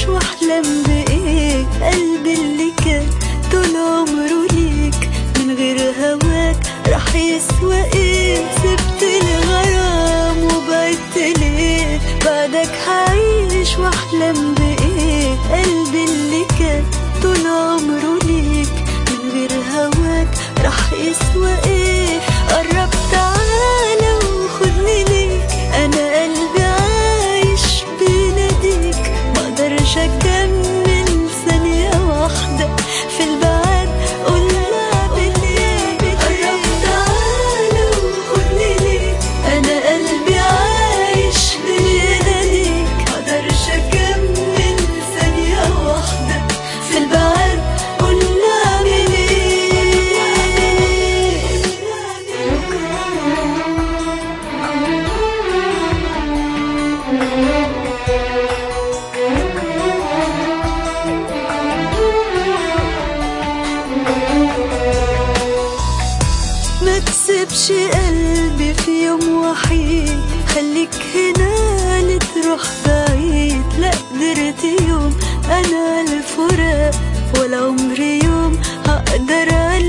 عايش واحلم بايه قلبي اللي كان طول عمره ليك من غير هواك راح يسوى ايه سبت الغرام وبعدت ليه بعدك هعيش واحلم بايه قلبي اللي كان طول عمره ليك من غير هواك راح يسوى ايه قرب تعالى وخدني ليك انا قلبي عايش بيناديك مقدرش اكمل ثانية واحدة في البعد قولنا بالليل قرب تعالى وخدني ليك انا قلبي عايش بيناديك مقدرش اكمل ثانية واحدة في البعد قولنا بالليل ما تسيبش قلبي في يوم وحيد خليك هنا لتروح بعيد لا قدرت يوم انا الفراق ولا عمري يوم هقدر عليك